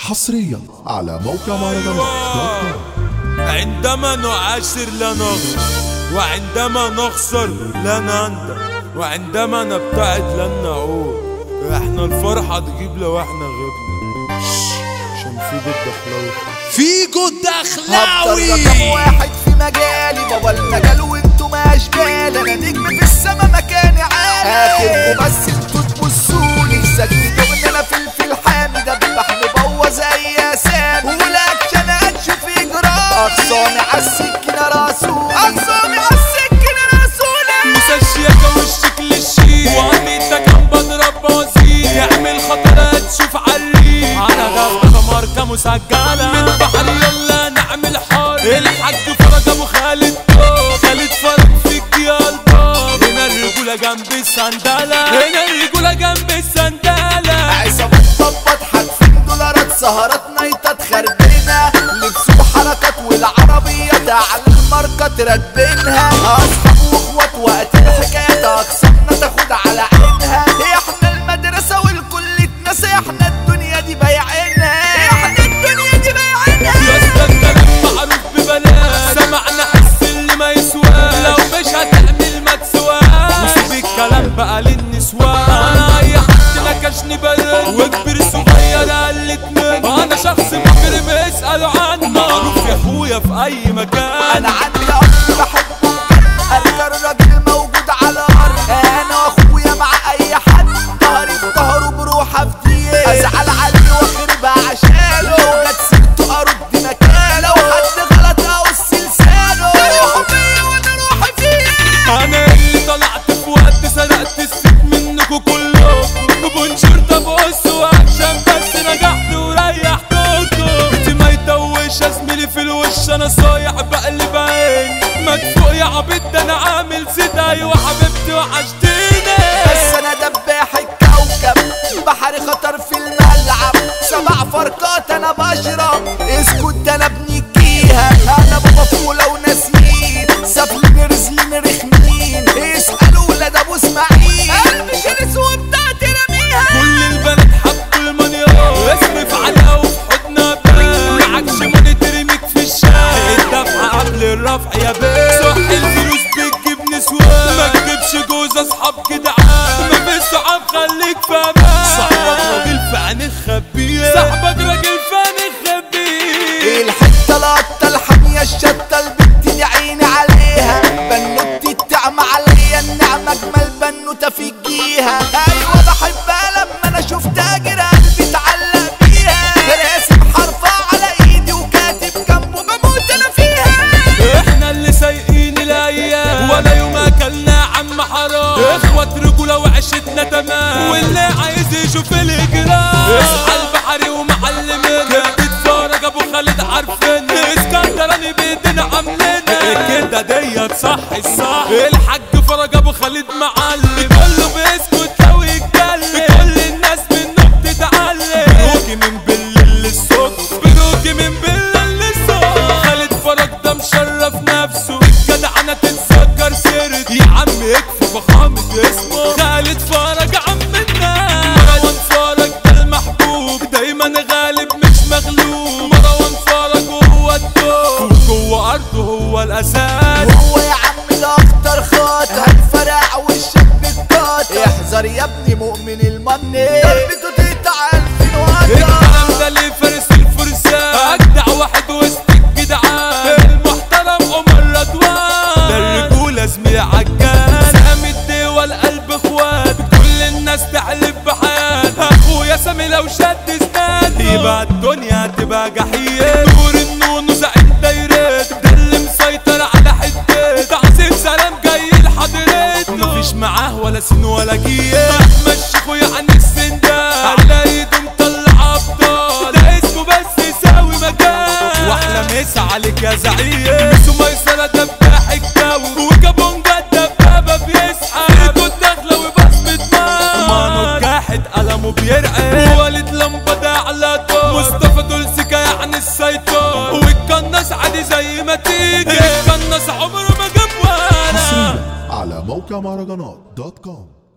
حصريا على موقع مهرجانات دوت كوم عندما نعاشر لا نغفر وعندما نخسر لا نندم وعندما نبتعد لن نعود احنا الفرحة تجيب لو احنا غبنا شش، عشان في جد دخلاوي فيجو هفضل الدخلاوي رقم واحد في مجالي بابا المجال وانتوا ما اشبال انا نجم في السما مكاني عالي اخركم بس انتوا تبصولي سجلتوا ان انا فلفل حامي ده بيبح مبوظ اي اسامي والاكشن هتشوف اجرام اقصاني عالسكينه راسولي اقصاني عالسكينه راسولي مسشيكة وشك للشيك وعطيتك كان بضرب بوزير يعمل خطرات تشوف علي انا غفلة ماركة مسجلة من بحر يلا نعمل حار الحاج فرج ابو خالد طوب خالد فرج فيك يا الباب هنا الرجولة جنب السندالة هنا الرجولة جنب السندالة عصابة تظبط حدفين دولارات سهرات نايتات خربنا لبس وحركات والعربيات على الماركة راكبينها اصحاب واخوات وقت الحكايات اقسامنا تاخد على عينها احنا المدرسة والكل اتنسى احنا الدنيا دي بايعينها احنا الدنيا دي بايعينها يا اسطى الكلام معروف ببلاش سمعنا حس اللي ما يسواش لو مش هتعمل ما تسواش وسيب الكلام بقى للنسوان انا اي حد نكشني برد وكبر صغير قلت مني انا شخص مجرم اسالوا عني معروف يا اخويا في اي مكان انا عندي اخ بحبه انا كان راجل موجود على الارض انا واخويا مع اي حد ظهري في ظهره بروح افديه ازعل عليه واخربها عشانه لو جت سيرته ارد مكانه لو حد غلط اقص لسانه روحوا فيا وانا روحي فيه انا اللي طلعت في وقت سرقت الست منكم كلكم بونجور طب بصوا عشان بس نجحت وريحتكم بيتي ما يتوش يا زميلي في الوش انا صايع بقلب عيني مدفوق يا عبيط ده انا عامل زداي وحبيبتي وحشتيني بس انا دباح الكوكب بحري خطر في الملعب سبع فرقات انا بشرب اسكت ده انا بنجيها انا بابا فوله وناسمين سافلين رزلين رخمين اسالوا ولاد ابو اسماعيل قلبي شرس وبتاعتي رميها كل البنات حبوا المنيار اصرف عليها وفي حضنها بان معكش ماني ترميك في الشارع الدفعة قبل الرفع يا بيه صح الفلوس بتجيب نسوان ما تجيبش جوز اصحاب جدعان ما في صحاب خليك في امان صاحبك راجل في عينك خبيه صاحبك راجل في عينك خبيه الحته لقطه الحاميه الشته البت دي عيني عليها بنوتي التعمى عليا النعمه اجمل بنوته في الجيها ايوه بحبها لما انا شفتها جرى قلبي اتعلق بيها راسم حرفها على ايدي وكاتب جنبه بموت انا فيها احنا اللي سايقين الايام ولا يوم اكلنا عم حرام اخوة رجولة وعشتنا تمام واللي عايز يشوف الاجرام اصحى البحري ومعلمين كبدة فرج ابو خالد عارفين اسكندراني بايدينا عاملين الكده ديت صح الصح الحاج فرج ابو خالد معلم كله بيسكت لو يتكلم كل الناس منه بتتعلم بروكي من بالليل للصبح بروكي من بالليل للصبح خالد فرج ده مشرف نفسه الجدعنة تتذكر سيرت يا عم يكفي فخامة اسمه خالد فرج عم الناس مروان فرج ده المحبوب دايما غالب مش مغلوب مروان فرج وهو الدور وجوه ارضه هو الاساس وهو يا عم ده اخطر خاطر هالفرع وشك بالقاطع احذر يا ابني مؤمن المني ضربته تقطع الفين وقطع الكلام ده ليه فارس الفرسان اجدع واحد وسط الجدعان المحترم عمر رضوان ده الرجوله زميلي عجان سام الدول قلب اخوات كل الناس تحلف بحياه اخويا سامي لو شد اسنان يبقى الدنيا تبقى جحيم نور النون وزعيم دايرات ده اللي مسيطر على حته تعظيم سلام جاي لحضرته مفيش معاه ولا سين ولا جيل احمد شيخو يعني السن ده على ايده مطلع ابطال ده اسمه بس يساوي مجال واحلى مسا عليك يا زعيم مسو ميسره دباح الجو وكابونجا الدبابه بيسحب ايده الداخله وبصمه ماء مانو الجاحد قلمه بيرعب ووالد لمبه ده على طول مصطفى دول سكه يعني السيطان والقناص عادي زي ما تيجي القناص عمره ما جاب ورا حصريا على موقع مهرجانات دوت كوم